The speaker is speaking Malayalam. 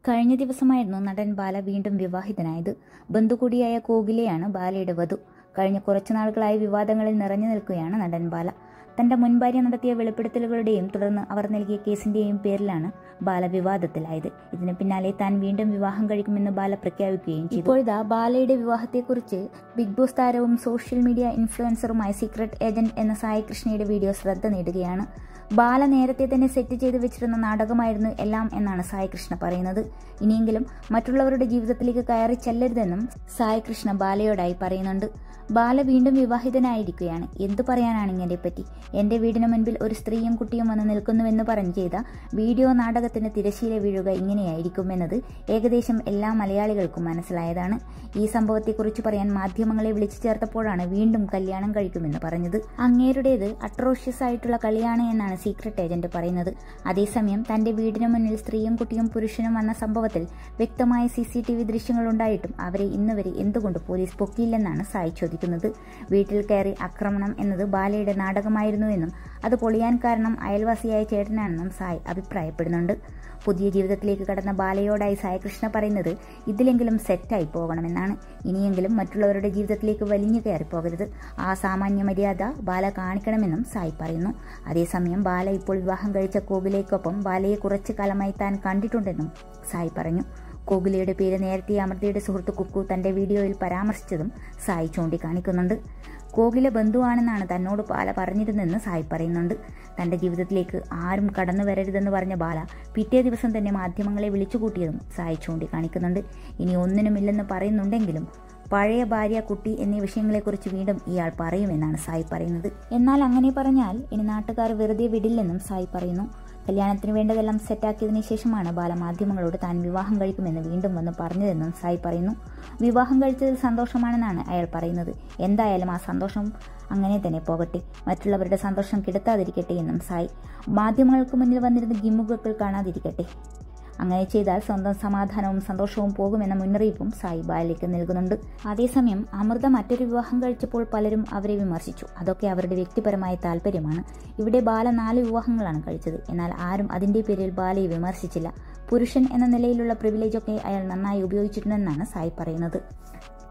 കഴിഞ്ഞ ദിവസമായിരുന്നു നടൻ ബാല വീണ്ടും വിവാഹിതനായത് ബന്ധുകൂടിയായ കോകിലയാണ് ബാലയുടെ വധു കഴിഞ്ഞ കുറച്ചു നാളുകളായി വിവാദങ്ങളിൽ നിറഞ്ഞു നിൽക്കുകയാണ് നടൻ ബാല തന്റെ മുൻ ഭാര്യ നടത്തിയ വെളിപ്പെടുത്തലുകളുടെയും തുടർന്ന് അവർ നൽകിയ കേസിന്റെയും പേരിലാണ് ബാല വിവാദത്തിലായത് ഇതിന് പിന്നാലെ താൻ വീണ്ടും വിവാഹം കഴിക്കുമെന്ന് ബാല പ്രഖ്യാപിക്കുകയും ചെയ്തു ഇപ്പോഴിതാ ബാലയുടെ വിവാഹത്തെക്കുറിച്ച് ബിഗ് ബോസ് താരവും സോഷ്യൽ മീഡിയ ഇൻഫ്ലുവൻസറുമായ സീക്രട്ട് ഏജന്റ് എന്ന സായി കൃഷ്ണയുടെ വീഡിയോ ശ്രദ്ധ നേടുകയാണ് ബാല നേരത്തെ തന്നെ സെറ്റ് ചെയ്തു വെച്ചിരുന്ന നാടകമായിരുന്നു എല്ലാം എന്നാണ് സായി കൃഷ്ണ പറയുന്നത് ഇനിയെങ്കിലും മറ്റുള്ളവരുടെ ജീവിതത്തിലേക്ക് കയറി ചെല്ലരുതെന്നും സായി കൃഷ്ണ ബാലയോടായി പറയുന്നുണ്ട് ബാല വീണ്ടും വിവാഹിതനായിരിക്കുകയാണ് എന്തു പറയാനാണ് ഇങ്ങനെ പറ്റി എന്റെ വീടിന് മുൻപിൽ ഒരു സ്ത്രീയും കുട്ടിയും വന്ന് നിൽക്കുന്നുവെന്ന് പറഞ്ഞു ചെയ്ത വീഡിയോ നാടകത്തിന് തിരശീല വീഴുക ഇങ്ങനെയായിരിക്കുമെന്നത് ഏകദേശം എല്ലാ മലയാളികൾക്കും മനസ്സിലായതാണ് ഈ സംഭവത്തെക്കുറിച്ച് പറയാൻ മാധ്യമങ്ങളെ വിളിച്ചു ചേർത്തപ്പോഴാണ് വീണ്ടും കല്യാണം കഴിക്കുമെന്ന് പറഞ്ഞത് അങ്ങേരുടേത് അട്രോഷ്യസ് ആയിട്ടുള്ള കളിയാണ് എന്നാണ് സീക്രട്ട് ഏജന്റ് പറയുന്നത് അതേസമയം തന്റെ വീടിന് മുന്നിൽ സ്ത്രീയും കുട്ടിയും പുരുഷനും വന്ന സംഭവത്തിൽ വ്യക്തമായ സി സി ടി വി ദൃശ്യങ്ങൾ ഉണ്ടായിട്ടും അവരെ ഇന്നുവരെ എന്തുകൊണ്ട് പോലീസ് പൊക്കിയില്ലെന്നാണ് സായി ചോദിക്കുന്നത് വീട്ടിൽ കയറി ആക്രമണം എന്നത് ബാലയുടെ നാടകമായിരുന്നുവെന്നും അത് പൊളിയാൻ കാരണം അയൽവാസിയായ ചേട്ടനാണെന്നും സായ് അഭിപ്രായപ്പെടുന്നുണ്ട് പുതിയ ജീവിതത്തിലേക്ക് കടന്ന ബാലയോടായി സായകൃഷ്ണ പറയുന്നത് ഇതിലെങ്കിലും സെറ്റായി പോകണമെന്നാണ് ഇനിയെങ്കിലും മറ്റുള്ളവരുടെ ജീവിതത്തിലേക്ക് വലിഞ്ഞു കയറി പോകരുത് ആ സാമാന്യ മര്യാദ ബാല കാണിക്കണമെന്നും സായ് പറയുന്നു അതേസമയം ബാല ഇപ്പോൾ വിവാഹം കഴിച്ച കോകിലേക്കൊപ്പം ബാലയെ കുറച്ചു കാലമായി താൻ കണ്ടിട്ടുണ്ടെന്നും സായ് പറഞ്ഞു കോകിലയുടെ പേര് നേരത്തെ അമൃതയുടെ സുഹൃത്ത് കുക്കു തന്റെ വീഡിയോയിൽ പരാമർശിച്ചതും സായി ചൂണ്ടിക്കാണിക്കുന്നുണ്ട് കോകില ബന്ധുവാണെന്നാണ് തന്നോട് ബാല പറഞ്ഞിരുന്നെന്ന് സായി പറയുന്നുണ്ട് തന്റെ ജീവിതത്തിലേക്ക് ആരും കടന്നു വരരുതെന്ന് പറഞ്ഞ ബാല പിറ്റേ ദിവസം തന്നെ മാധ്യമങ്ങളെ വിളിച്ചുകൂട്ടിയതും സായി ചൂണ്ടിക്കാണിക്കുന്നുണ്ട് ഇനി ഒന്നിനുമില്ലെന്ന് പറയുന്നുണ്ടെങ്കിലും പഴയ ഭാര്യ കുട്ടി എന്നീ വിഷയങ്ങളെക്കുറിച്ച് വീണ്ടും ഇയാൾ പറയുമെന്നാണ് സായി പറയുന്നത് എന്നാൽ അങ്ങനെ പറഞ്ഞാൽ ഇനി നാട്ടുകാർ വെറുതെ വിടില്ലെന്നും സായി പറയുന്നു കല്യാണത്തിന് വേണ്ടതെല്ലാം സെറ്റാക്കിയതിനു ശേഷമാണ് ബാല മാധ്യമങ്ങളോട് താൻ വിവാഹം കഴിക്കുമെന്ന് വീണ്ടും വന്ന് പറഞ്ഞതെന്നും സായി പറയുന്നു വിവാഹം കഴിച്ചതിൽ സന്തോഷമാണെന്നാണ് അയാൾ പറയുന്നത് എന്തായാലും ആ സന്തോഷം അങ്ങനെ തന്നെ പോകട്ടെ മറ്റുള്ളവരുടെ സന്തോഷം കെടുത്താതിരിക്കട്ടെ എന്നും സായി മാധ്യമങ്ങൾക്ക് മുന്നിൽ വന്നിരുന്ന ഗിമ്മുകൾ കാണാതിരിക്കട്ടെ അങ്ങനെ ചെയ്താൽ സ്വന്തം സമാധാനവും സന്തോഷവും പോകുമെന്ന മുന്നറിയിപ്പും സായി ബാലയ്ക്ക് നൽകുന്നുണ്ട് അതേസമയം അമൃത മറ്റൊരു വിവാഹം കഴിച്ചപ്പോൾ പലരും അവരെ വിമർശിച്ചു അതൊക്കെ അവരുടെ വ്യക്തിപരമായ താല്പര്യമാണ് ഇവിടെ ബാല നാല് വിവാഹങ്ങളാണ് കഴിച്ചത് എന്നാൽ ആരും അതിന്റെ പേരിൽ ബാലയെ വിമർശിച്ചില്ല പുരുഷൻ എന്ന നിലയിലുള്ള പ്രിവിലേജൊക്കെ അയാൾ നന്നായി ഉപയോഗിച്ചിട്ടുണ്ടെന്നാണ് സായി പറയുന്നത്